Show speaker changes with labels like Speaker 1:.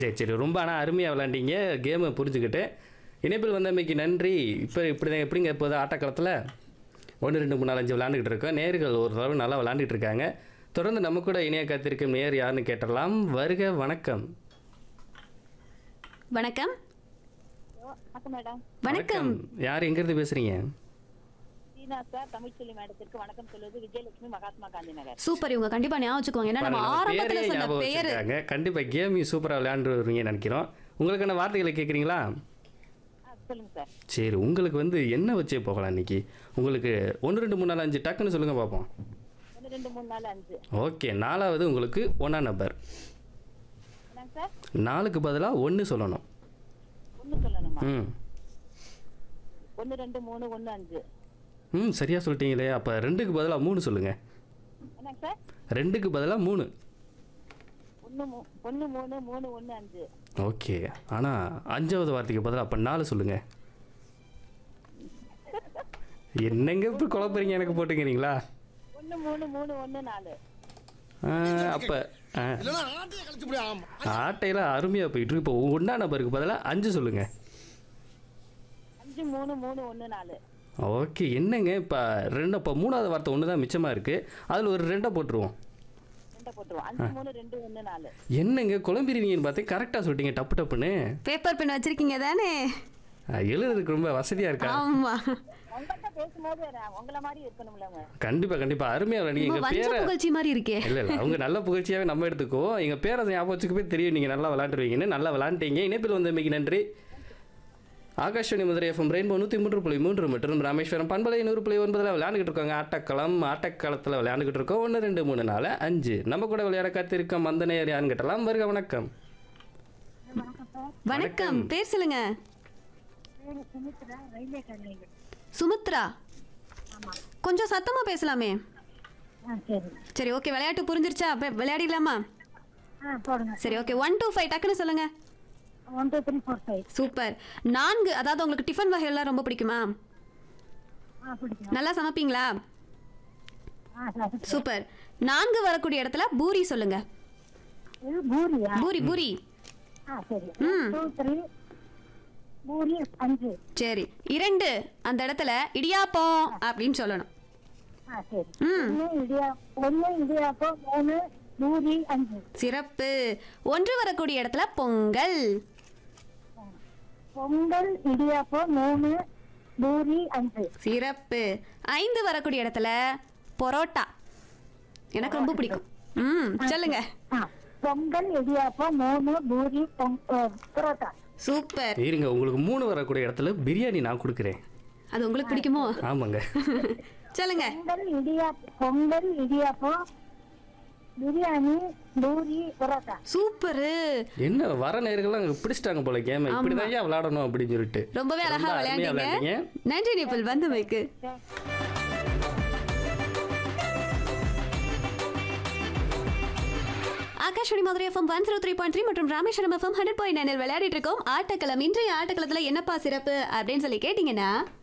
Speaker 1: சரி சரி ரொம்ப ஆனால் அருமையாக விளாண்டீங்க கேமை புரிஞ்சுக்கிட்டு இணைப்பில் வந்தமைக்கு நன்றி இப்போ இப்படி தான் எப்படிங்க இப்போது ஆட்டக்களத்தில் ஒன்று ரெண்டு மூணு நாலு அஞ்சு விளாண்டுக்கிட்டு இருக்கோம் நேர்கள் ஒரு தடவை நல்லா விளாண்டுட்டு இருக்காங்க தொடர்ந்து நம்ம கூட இணைய காத்திருக்கும் நேர் யாருன்னு கேட்டலாம் வருக வணக்கம்
Speaker 2: வணக்கம்
Speaker 3: வணக்கம் மேடம்
Speaker 2: வணக்கம்
Speaker 1: யார் எங்கேருந்து பேசுகிறீங்க
Speaker 3: சீனா சார் தமிழ்ச்செல்வி மேடத்திற்கு வணக்கம் சொல்வது விஜயலட்சுமி மகாத்மா காந்தி நகர்
Speaker 2: சூப்பர் இவங்க கண்டிப்பா ஞாபகம் வச்சுக்கோங்க ஏன்னா நம்ம ஆரம்பத்துல சொன்ன பெயர்
Speaker 1: வச்சுருக்காங்க கண்டிப்பாக கேமையும் சூப்பராக விளையாண்டு வருவீங்கன்னு நினைக்கிறோம் உங்களுக்கான வார்த்தைகளை கேட்குறீங்களா
Speaker 3: ஆ, சொல்லுங்க சார்
Speaker 1: சரி உங்களுக்கு வந்து என்ன வச்சே போகலாம் இன்னைக்கு உங்களுக்கு ஒன்று ரெண்டு மூணு நாலு அஞ்சு டக்குன்னு சொல்லுங்கள் பார்ப்போம்
Speaker 3: ஒன்று ரெண்டு மூணு நாலு அஞ்சு
Speaker 1: ஓகே நாலாவது உங்களுக்கு ஒன்றா நம்பர்
Speaker 3: என்னங்க சார்
Speaker 1: நாலுக்கு பதிலாக ஒன்று சொல்லணும்
Speaker 3: ஒன்று சொல்லணுமா
Speaker 1: ம்
Speaker 3: ஒன்று ரெண்டு மூணு ஒன்று அஞ்சு
Speaker 1: ம் சரியாக சொல்லிட்டீங்களே அப்போ ரெண்டுக்கு பதிலாக மூணு சொல்லுங்கள்
Speaker 3: என்னங்க சார்
Speaker 1: ரெண்டுக்கு பதிலாக மூணு
Speaker 3: ஒன்று மூ ஒன்று மூணு மூணு ஒன்று அஞ்சு
Speaker 1: ஓகே ஆனால் அஞ்சாவது வார்த்தைக்கு பதிலாக அப்போ நாலு சொல்லுங்கள் என்னங்க இப்போ குழப்பறீங்க எனக்கு போட்டுக்கிறீங்களா
Speaker 3: ஒன்று மூணு மூணு ஒன்று நாலு
Speaker 1: அப்போ
Speaker 4: இல்லைன்னா ஆட்டையை கழிச்சு முடியும் ஆமா
Speaker 1: ஆட்டையில் அருமையாக போயிட்டு இருக்கு இப்போ ஒன்றா நம்பருக்கு பதிலாக அஞ்சு சொல்லுங்கள்
Speaker 3: அஞ்சு மூணு மூணு ஒன்று நாலு
Speaker 1: ஓகே என்னங்க இப்போ ரெண்டு இப்போ மூணாவது வார்த்தை ஒன்று தான் மிச்சமாக இருக்குது அதில் ஒரு ரெண்டை போட்டுருவோம்
Speaker 3: ரெண்டை போட்டுருவோம் அஞ்சு மூணு ரெண்டு ஒன்று நாலு
Speaker 1: என்னங்க குழம்பிடுவீங்கன்னு பார்த்து கரெக்டாக சொல்லிட்டீங்க டப்பு டப்புன்னு
Speaker 2: பேப்பர் பென் வச்சிருக்கீங்க தானே
Speaker 1: அஹ், எழுதுறதுக்கு ரொம்ப வசதியாக இருக்கா
Speaker 2: ஆமா
Speaker 3: உங்கள்கிட்ட பேசும்போது நான் உங்களை மாதிரி இருக்கணும்லங்க
Speaker 1: கண்டிப்பாக கண்டிப்பாக அருமையாக விளையாடி
Speaker 2: ரொம்ப
Speaker 1: எங்கள்
Speaker 2: வஞ்ச
Speaker 1: பேரை
Speaker 2: புகழ்ச்சி மாதிரி இருக்கே
Speaker 1: இல்லை இல்லை அவங்க நல்ல புகழ்ச்சியாகவே நம்ம எடுத்துக்குவோம் எங்கள் பேரை ஞாபகம் வச்சுக்கவே தெரியும் நீங்கள் நல்லா விளாண்டுருவீங்கன்னு நல்லா விளாண்டீங்க இணைப்பில் வந்தமைக்கு நன்றி ஆகாஷ்வாணி மதுரை எஃப்எம் ரெயின்போ நூற்றி மூன்று புள்ளி மூன்று மற்றும் ராமேஸ்வரம் பண்பலை நூறு புள்ளி ஒன்பதில் விளையாண்டுக்கிட்டு இருக்காங்க ஆட்டக்களம் ஆட்டக்களத்தில் விளையாண்டுக்கிட்டு இருக்கோம் ஒன்று ரெண்டு மூணு நாலு அஞ்சு நம்ம கூட விளையாட காத்திருக்கோம் அந்த நேர் யாருன்னு கேட்டலாம் வருக வணக்கம்
Speaker 2: வணக்கம் பேர் சொல்லுங்க
Speaker 3: சுமித்ரா ரயில்வே கல்விங்க
Speaker 2: சுமித்ரா கொஞ்சம் சத்தமா பேசலாமே
Speaker 3: ஆ சரி
Speaker 2: சரி ஓகே விளையாட்டு புரிஞ்சிருச்சா அப்ப விளையாடிடலாமா
Speaker 3: ஆ போடுங்க
Speaker 2: சரி ஓகே ஒன் டூ ஃபைவ் டக்குன்னு சொல்லுங்க
Speaker 3: one two three four five
Speaker 2: super நான்கு அதாவது உங்களுக்கு டிஃபன் வகைகள்லாம் ரொம்ப பிடிக்குமா
Speaker 3: ஆ பிடிக்கும்
Speaker 2: நல்லா சமைப்பீங்களா
Speaker 3: ஆ சார்
Speaker 2: சூப்பர் நான்கு வரக்கூடிய இடத்துல பூரி சொல்லுங்க
Speaker 3: இது பூரியா
Speaker 2: பூரி பூரி
Speaker 3: ஆ சரி
Speaker 2: ம்.
Speaker 3: டூ த்ரீ பூரி அஞ்சு
Speaker 2: சரி இரண்டு அந்த இடத்துல இடியாப்பம் அப்படின்னு சொல்லணும்
Speaker 3: ஆ சரி
Speaker 2: ம்
Speaker 3: ஒன்று இடியா ஒன்று இடியாப்பம் மூணு பூரி அஞ்சு
Speaker 2: சிறப்பு ஒன்று வரக்கூடிய இடத்துல பொங்கல்
Speaker 3: பொங்கல் இடியாப்பம் மூணு பூரி அஞ்சு
Speaker 2: சிறப்பு ஐந்து வரக்கூடிய இடத்துல பரோட்டா எனக்கு ரொம்ப பிடிக்கும் ம் சொல்லுங்க
Speaker 3: ஆ பொங்கல் இடியாப்பம் மூணு பூரி பொங் அஹ், பரோட்டா
Speaker 2: சூப்பர்
Speaker 1: இருங்க உங்களுக்கு மூணு வரக்கூடிய இடத்துல பிரியாணி நான் கொடுக்குறேன்
Speaker 2: அது உங்களுக்கு பிடிக்குமோ
Speaker 1: ஆமாங்க
Speaker 2: சொல்லுங்க
Speaker 3: பொங்கல் இடியாப்பம் பொங்கல் இடியாப்பம் பிரியாணி பூரி பரோட்டா
Speaker 2: சூப்பரு
Speaker 1: என்ன வர நேர்கள்லாம் அங்கே பிடிச்சிட்டாங்க போல கேம் இப்படி தான் ஏன் விளாடணும் அப்படின்னு சொல்லிட்டு
Speaker 2: ரொம்பவே அழகா
Speaker 1: ரொம்ப அருமையா
Speaker 2: விளையாண்டீங்க நன்றி நிப்பிள் வந்தமைக்கு Akashvani Madurai FM one zero three point three மற்றும் ராமேஸ்வரம் எஃப்எம் ஹண்ட்ரட் பாயிண்ட் நைனில் விளையாடிட்டு இருக்கோம் ஆட்டக்களம் இன்றைய ஆட்டக்களத்தில் என்னப்பா சிறப்பு அப்படின்னு சொல்லி கேட்டிங்கன்னா